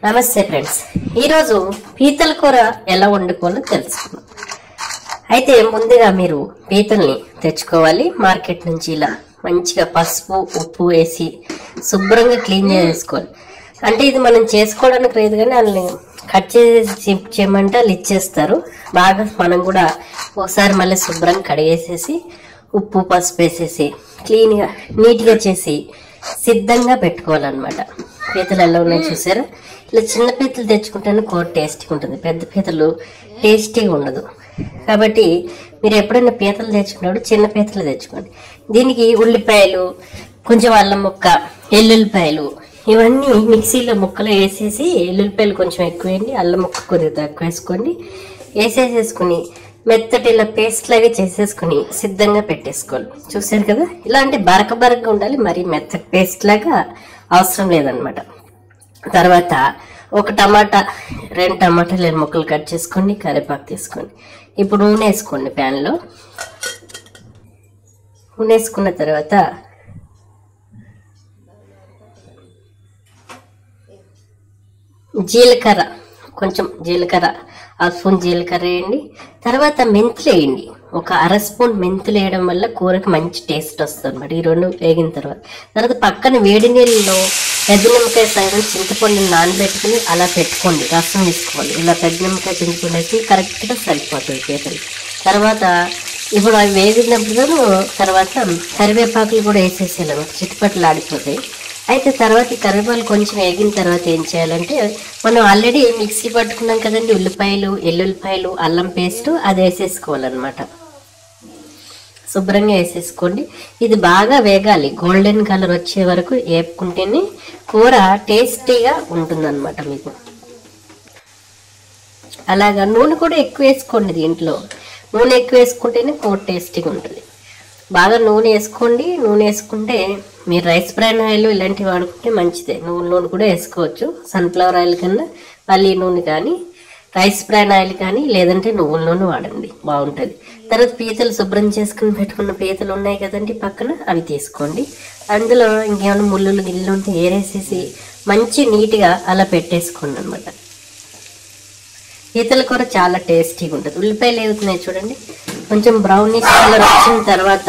నమస్తే ఫ్రెండ్స్ ఈరోజు పీతల కూర ఎలా వండుకోవాలో తెలుసుకుందాం అయితే ముందుగా మీరు పీతల్ని తెచ్చుకోవాలి మార్కెట్ నుంచి ఇలా మంచిగా పసుపు ఉప్పు వేసి శుభ్రంగా క్లీన్ చేసుకోవాలి అంటే ఇది మనం చేసుకోవడానికి లేదు కానీ వాళ్ళని కట్ చేసి చేయమంటే వాళ్ళు ఇచ్చేస్తారు బాగా మనం కూడా ఒకసారి మళ్ళీ శుభ్రంగా కడిగేసేసి ఉప్పు పసుపు వేసేసి క్లీన్గా నీట్గా చేసి సిద్ధంగా పెట్టుకోవాలన్నమాట పీతలు ఎలా ఉన్నాయి చూసారా ఇలా చిన్న పీతలు తెచ్చుకుంటేనే కూర టేస్టీగా ఉంటుంది పెద్ద పీతలు టేస్టీగా ఉండదు కాబట్టి మీరు ఎప్పుడైనా పీతలు తెచ్చుకున్నప్పుడు చిన్న పీతలు తెచ్చుకోండి దీనికి ఉల్లిపాయలు కొంచెం అల్లం ముక్క ఎల్లుల్లిపాయలు ఇవన్నీ మిక్సీలో ముక్కలు వేసేసి ఎల్లుల్లిపాయలు కొంచెం ఎక్కువ వేయండి అల్లం ముక్క కొద్దిగా తక్కువ వేసుకోండి వేసేసేసుకుని మెత్తటి ఇలా పేస్ట్ లాగా చేసేసుకుని సిద్ధంగా పెట్టేసుకోవాలి చూసారు కదా ఇలాంటి బరక బరకగా ఉండాలి మరి మెత్తటి పేస్ట్ లాగా అవసరం లేదనమాట తర్వాత ఒక టమాటా రెండు టమాటాలు రెండు ముక్కలు కట్ చేసుకోండి కరివేపాకు తీసుకోండి ఇప్పుడు నూనె వేసుకోండి ప్యాన్లో నూనె వేసుకున్న తర్వాత జీలకర్ర కొంచెం జీలకర్ర ఆ స్పూన్ జీలకర్ర వేయండి తర్వాత మెంతులు వేయండి ఒక అర స్పూన్ మెంతులు వేయడం వల్ల కూరకి మంచి టేస్ట్ వస్తుంది అనమాట ఈ రెండు వేగిన తర్వాత తర్వాత పక్కన వేడి నీళ్ళలో పెద్ద నిమ్మకాయ సైతం చింతపండు నానబెట్టుకుని అలా పెట్టుకోండి రసం తీసుకోవాలి ఇలా పెద్ద నిమ్మకాయ చింతపండు వేసి కరెక్ట్గా సరిపోతుంది పీతలు తర్వాత ఇప్పుడు అవి వేగినప్పుడు తర్వాత కరివేపాకులు కూడా వేసేసేయాలి చిట్టుపట్లు ఆడిపోతాయి అయితే తర్వాత ఈ కరివేపాకు కొంచెం వేగిన తర్వాత ఏం చేయాలంటే మనం ఆల్రెడీ మిక్సీ పట్టుకున్నాం కదండి ఉల్లిపాయలు ఎల్లుల్లిపాయలు అల్లం పేస్ట్ అది వేసేసుకోవాలన్నమాట శుభ్రంగా వేసేసుకోండి ఇది బాగా వేగాలి గోల్డెన్ కలర్ వచ్చే వరకు వేపుకుంటేనే కూర టేస్టీగా ఉంటుందన్నమాట మీకు అలాగా నూనె కూడా ఎక్కువ వేసుకోండి దీంట్లో నూనె ఎక్కువ వేసుకుంటేనే కూర టేస్టీగా ఉంటుంది బాగా నూనె వేసుకోండి నూనె వేసుకుంటే మీరు రైస్ బ్రాన్ ఆయిల్ ఇలాంటివి వాడుకుంటే మంచిదే నువ్వుల నూనె కూడా వేసుకోవచ్చు సన్ఫ్లవర్ ఆయిల్ కన్నా పల్లి నూనె కానీ రైస్ బ్రాన్ ఆయిల్ కానీ లేదంటే నువ్వుల నూనె వాడండి బాగుంటుంది తర్వాత పీతలు శుభ్రం చేసుకుని పెట్టుకున్న పీతలు ఉన్నాయి కదండి పక్కన అవి తీసుకోండి అందులో ఇంకేమైనా ముళ్ళులు గిల్లు ఉంటే ఏరేసేసి మంచి నీట్గా అలా పెట్టేసుకోండి అనమాట పీతల కూర చాలా టేస్టీగా ఉంటుంది ఉల్లిపాయలు వేగుతున్నాయి చూడండి కొంచెం బ్రౌనిష్ కలర్ వచ్చిన తర్వాత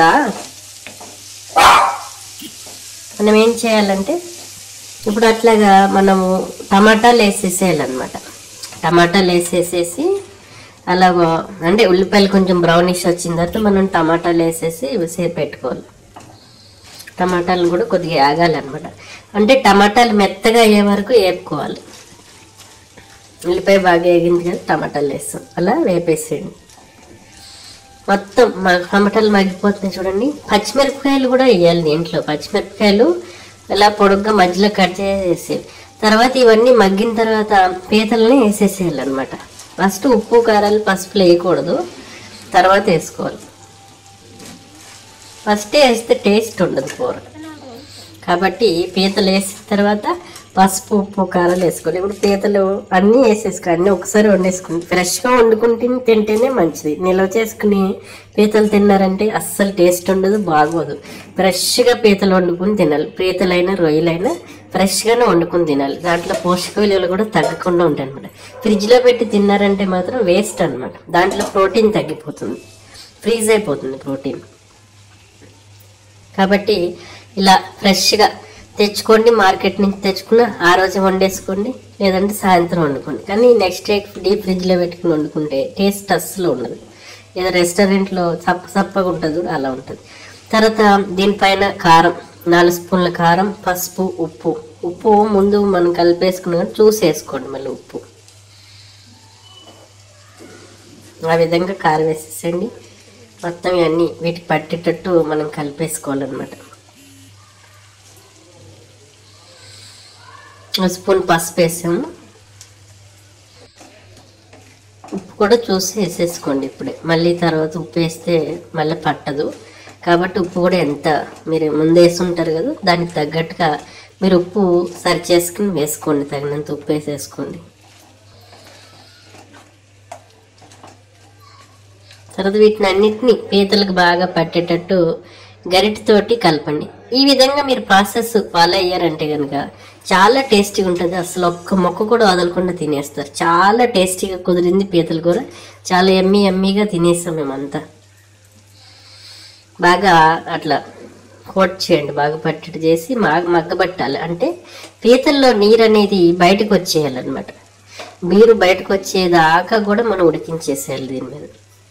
మనం ఏం చేయాలంటే ఇప్పుడు అట్లాగా మనము టమాటాలు వేసేసేయాలన్నమాట టమాటాలు వేసేసేసి అలాగ అంటే ఉల్లిపాయలు కొంచెం బ్రౌనిష్ వచ్చిన తర్వాత మనం టమాటాలు వేసేసి సేపు పెట్టుకోవాలి టమాటాలు కూడా కొద్దిగా ఆగాలన్నమాట అంటే టమాటాలు మెత్తగా అయ్యే వరకు వేపుకోవాలి ఉల్లిపాయ బాగా వేగింది కదా టమాటాలు వేస్తాం అలా వేపేసేయండి మొత్తం మా టమాటాలు మగ్గిపోతున్నాయి చూడండి పచ్చిమిరపకాయలు కూడా వేయాలి దీంట్లో పచ్చిమిరపకాయలు ఇలా పొడుగ్గా మధ్యలో కట్ చేసేసి తర్వాత ఇవన్నీ మగ్గిన తర్వాత పీతలని వేసేసేయాలి అనమాట ఫస్ట్ ఉప్పు కారాలు పసుపులు వేయకూడదు తర్వాత వేసుకోవాలి ఫస్ట్ వేస్తే టేస్ట్ ఉండదు కూర కాబట్టి పీతలు వేసిన తర్వాత పసుపు ఉప్పు కారాలు వేసుకోవాలి ఇప్పుడు పీతలు అన్నీ వేసేసుకో అన్నీ ఒకసారి వండేసుకుని ఫ్రెష్గా వండుకుని తింటేనే మంచిది నిల్వ చేసుకుని పీతలు తిన్నారంటే అస్సలు టేస్ట్ ఉండదు బాగోదు ఫ్రెష్గా పీతలు వండుకుని తినాలి పీతలైనా రొయ్యలైనా ఫ్రెష్గానే వండుకుని తినాలి దాంట్లో పోషక విలువలు కూడా తగ్గకుండా ఉంటాయి అనమాట ఫ్రిడ్జ్లో పెట్టి తిన్నారంటే మాత్రం వేస్ట్ అనమాట దాంట్లో ప్రోటీన్ తగ్గిపోతుంది ఫ్రీజ్ అయిపోతుంది ప్రోటీన్ కాబట్టి ఇలా ఫ్రెష్గా తెచ్చుకోండి మార్కెట్ నుంచి తెచ్చుకున్న ఆ రోజు వండేసుకోండి లేదంటే సాయంత్రం వండుకోండి కానీ నెక్స్ట్ డే డీప్ ఫ్రిడ్జ్లో పెట్టుకుని వండుకుంటే టేస్ట్ అస్సలు ఉండదు ఏదో రెస్టారెంట్లో చప్ప చప్పగా ఉంటుంది చూడు అలా ఉంటుంది తర్వాత దీనిపైన కారం నాలుగు స్పూన్ల కారం పసుపు ఉప్పు ఉప్పు ముందు మనం కలిపేసుకున్న చూసి వేసుకోండి మళ్ళీ ఉప్పు ఆ విధంగా కారం వేసేసండి మొత్తం ఇవన్నీ వీటికి పట్టేటట్టు మనం కలిపేసుకోవాలన్నమాట స్పూన్ పసుపు వేసాము ఉప్పు కూడా చూసి వేసేసుకోండి ఇప్పుడే మళ్ళీ తర్వాత ఉప్పు వేస్తే మళ్ళీ పట్టదు కాబట్టి ఉప్పు కూడా ఎంత మీరు ముందు వేసుంటారు కదా దానికి తగ్గట్టుగా మీరు ఉప్పు సరి చేసుకుని వేసుకోండి తగినంత ఉప్పు వేసేసుకోండి తర్వాత వీటిని అన్నిటినీ పీతలకు బాగా పట్టేటట్టు గరిటెతోటి కలపండి ఈ విధంగా మీరు ప్రాసెస్ ఫాలో అయ్యారంటే కనుక చాలా టేస్టీగా ఉంటుంది అసలు ఒక్క మొక్క కూడా వదలకుండా తినేస్తారు చాలా టేస్టీగా కుదిరింది పీతల కూర చాలా ఎమ్మి ఎమ్మిగా తినేస్తాం మేమంతా బాగా అట్లా కోట్ చేయండి బాగా పట్టడి చేసి మా మగ్గబట్టాలి అంటే పీతల్లో నీరు అనేది బయటకు వచ్చేయాలన్నమాట నీరు బయటకు వచ్చేదాకా కూడా మనం ఉడికించేసేయాలి దీని మీద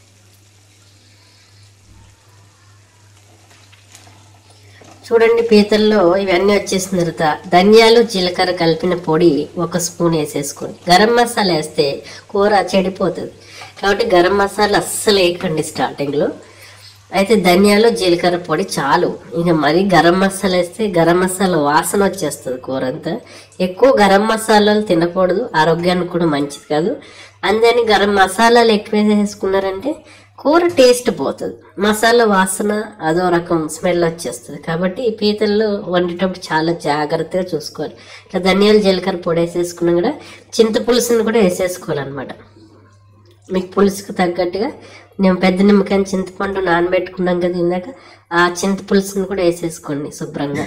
చూడండి పీతల్లో ఇవన్నీ వచ్చేసిన తర్వాత ధనియాలు జీలకర్ర కలిపిన పొడి ఒక స్పూన్ వేసేసుకోండి గరం మసాలా వేస్తే కూర చెడిపోతుంది కాబట్టి గరం మసాలా అస్సలు వేయకండి స్టార్టింగ్లో అయితే ధనియాలు జీలకర్ర పొడి చాలు ఇక మరి గరం మసాలా వేస్తే గరం మసాలా వాసన వచ్చేస్తుంది కూర అంతా ఎక్కువ గరం మసాలాలు తినకూడదు ఆరోగ్యానికి కూడా మంచిది కాదు అందుకని గరం మసాలాలు ఎక్కువ వేసుకున్నారంటే కూర టేస్ట్ పోతుంది మసాలా వాసన అదో రకం స్మెల్ వచ్చేస్తుంది కాబట్టి ఈ పీతల్లో వండేటప్పుడు చాలా జాగ్రత్తగా చూసుకోవాలి ఇట్లా ధనియాలు జీలకర్ర పొడి వేసేసుకున్నా కూడా చింతపులుసుని కూడా వేసేసుకోవాలన్నమాట మీకు పులుసుకు తగ్గట్టుగా నేను పెద్ద నిమ్మకాయ చింతపండు నానబెట్టుకున్నాం కదా ఇందాక ఆ చింత పులుసుని కూడా వేసేసుకోండి శుభ్రంగా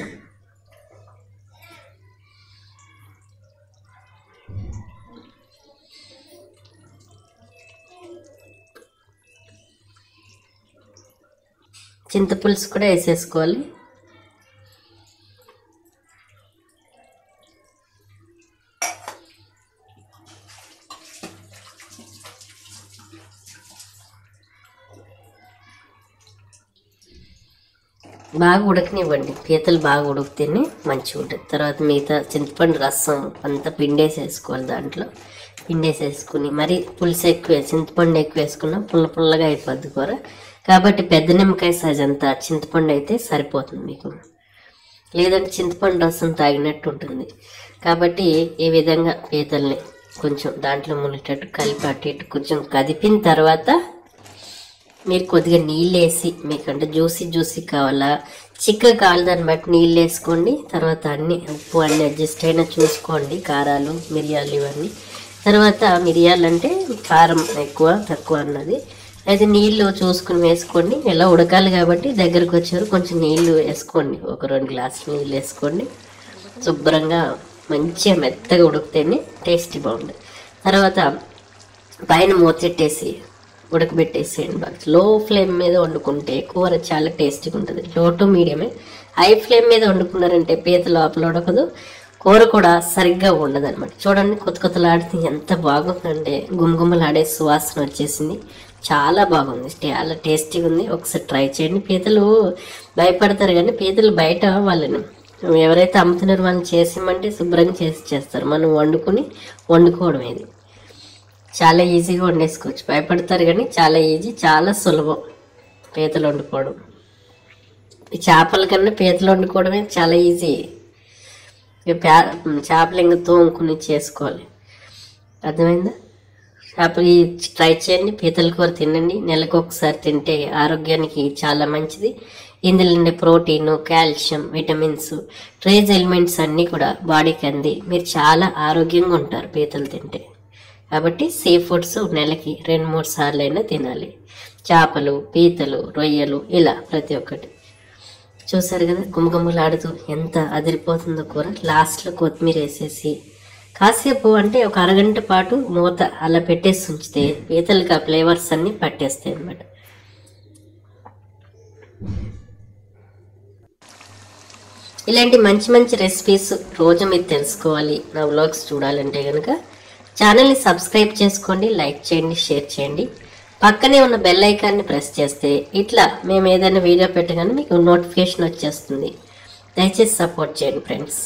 చింత పులుసు కూడా వేసేసుకోవాలి బాగా ఉడకనివ్వండి పీతలు బాగా ఉడికితేనే మంచిగా ఉంటుంది తర్వాత మిగతా చింతపండు రసం అంతా పిండేసేసుకోవాలి దాంట్లో పిండేసేసుకుని మరి పులుసు ఎక్కువ చింతపండు ఎక్కువ వేసుకున్నా పుల్ల పుల్లగా అయిపోద్ది కూర కాబట్టి పెద్ద నిమ్మకాయ సైజ్ అంతా చింతపండు అయితే సరిపోతుంది మీకు లేదంటే చింతపండు రసం తాగినట్టు ఉంటుంది కాబట్టి ఈ విధంగా పీతల్ని కొంచెం దాంట్లో మునిగేటట్టు కలిపి అటు ఇటు కొంచెం కదిపిన తర్వాత మీరు కొద్దిగా నీళ్ళు వేసి మీకంటే జ్యూసీ జ్యూసీ కావాలా చిక్క కావాలి దాన్ని బట్టి నీళ్ళు వేసుకోండి తర్వాత అన్ని ఉప్పు అన్ని అడ్జస్ట్ అయినా చూసుకోండి కారాలు మిరియాలు ఇవన్నీ తర్వాత మిరియాలు అంటే కారం ఎక్కువ తక్కువ అన్నది అయితే నీళ్ళు చూసుకుని వేసుకోండి ఎలా ఉడకాలి కాబట్టి దగ్గరకు వచ్చారు కొంచెం నీళ్ళు వేసుకోండి ఒక రెండు గ్లాసులు నీళ్ళు వేసుకోండి శుభ్రంగా మంచిగా మెత్తగా ఉడికితేనే టేస్టీ బాగుంటుంది తర్వాత పైన మూతెట్టేసి ఉడకబెట్టేసేయండి బాగా లో ఫ్లేమ్ మీద వండుకుంటే కూర చాలా టేస్టీగా ఉంటుంది లో టు మీడియమే హై ఫ్లేమ్ మీద వండుకున్నారంటే పీత లోపల ఉడకదు కూర కూడా సరిగ్గా ఉండదు అనమాట చూడండి కొత్త కొత్తలాడితే ఎంత బాగుందంటే గుమగుమలాడే సువాసన వచ్చేసింది చాలా బాగుంది చాలా టేస్టీగా ఉంది ఒకసారి ట్రై చేయండి పీతలు భయపడతారు కానీ పీతలు బయట వాళ్ళని ఎవరైతే అమ్ముతున్నారో వాళ్ళని చేసిమంటే శుభ్రంగా చేసి చేస్తారు మనం వండుకుని వండుకోవడం ఇది చాలా ఈజీగా వండేసుకోవచ్చు భయపడతారు కానీ చాలా ఈజీ చాలా సులభం పీతలు వండుకోవడం ఈ చేపల కన్నా పీతలు వండుకోవడమే చాలా ఈజీ ఇక ప్యా- చేపలు ఇంకా తోముకుని చేసుకోవాలి అర్థమైందా చేపలు ఈ ట్రై చేయండి పీతల కూర తినండి నెలకు ఒకసారి తింటే ఆరోగ్యానికి చాలా మంచిది ఇందులో ఉండే protein calcium vitamins trace elements అన్నీ కూడా బాడీకి అంది మీరు చాలా ఆరోగ్యంగా ఉంటారు పీతలు తింటే కాబట్టి సీ ఫుడ్స్ నెలకి రెండు మూడు సార్లు అయినా తినాలి చేపలు పీతలు రొయ్యలు ఇలా ప్రతి ఒక్కటి చూసారు కదా గుమగుమలాడుతూ ఎంత అదిరిపోతుందో కూర లాస్ట్లో కొత్తిమీర వేసేసి కాసేపు అంటే ఒక అరగంట పాటు మూత అలా పెట్టేసి ఉంచితే పీతలకి ఆ ఫ్లేవర్స్ అన్ని పట్టేస్తాయి అన్నమాట ఇలాంటి మంచి మంచి రెసిపీస్ రోజు మీరు తెలుసుకోవాలి నా వ్లాగ్స్ చూడాలంటే కనుక ఛానల్ని సబ్స్క్రైబ్ చేసుకోండి లైక్ చేయండి షేర్ చేయండి పక్కనే ఉన్న బెల్ ఐకాన్ని ప్రెస్ చేస్తే ఇట్లా మేము ఏదైనా వీడియో పెట్టగానే మీకు నోటిఫికేషన్ వచ్చేస్తుంది దయచేసి సపోర్ట్ చేయండి ఫ్రెండ్స్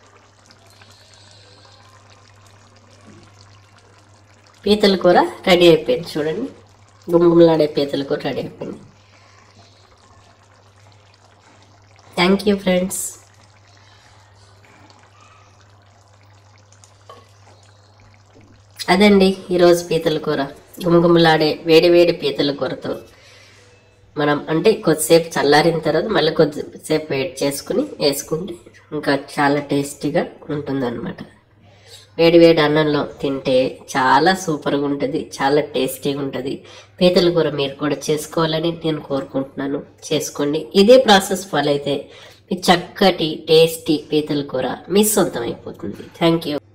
పీతల కూర రెడీ అయిపోయింది చూడండి గుమగుమలాడే పీతల కూర రెడీ అయిపోయింది థ్యాంక్ యూ ఫ్రెండ్స్ అదండి ఈరోజు పీతల కూర గుమగుమలాడే వేడి వేడి పీతల కూరతో మనం అంటే కొద్దిసేపు చల్లారిన తర్వాత మళ్ళీ కొద్దిసేపు వెయిట్ చేసుకుని వేసుకుంటే ఇంకా చాలా టేస్టీగా ఉంటుందన్నమాట వేడి వేడి అన్నంలో తింటే చాలా సూపర్గా ఉంటుంది చాలా టేస్టీగా ఉంటుంది పీతల కూర మీరు కూడా చేసుకోవాలని నేను కోరుకుంటున్నాను చేసుకోండి ఇదే ప్రాసెస్ ఫాలో అయితే మీ చక్కటి టేస్టీ పీతల కూర మీ సొంతం అయిపోతుంది థ్యాంక్ యూ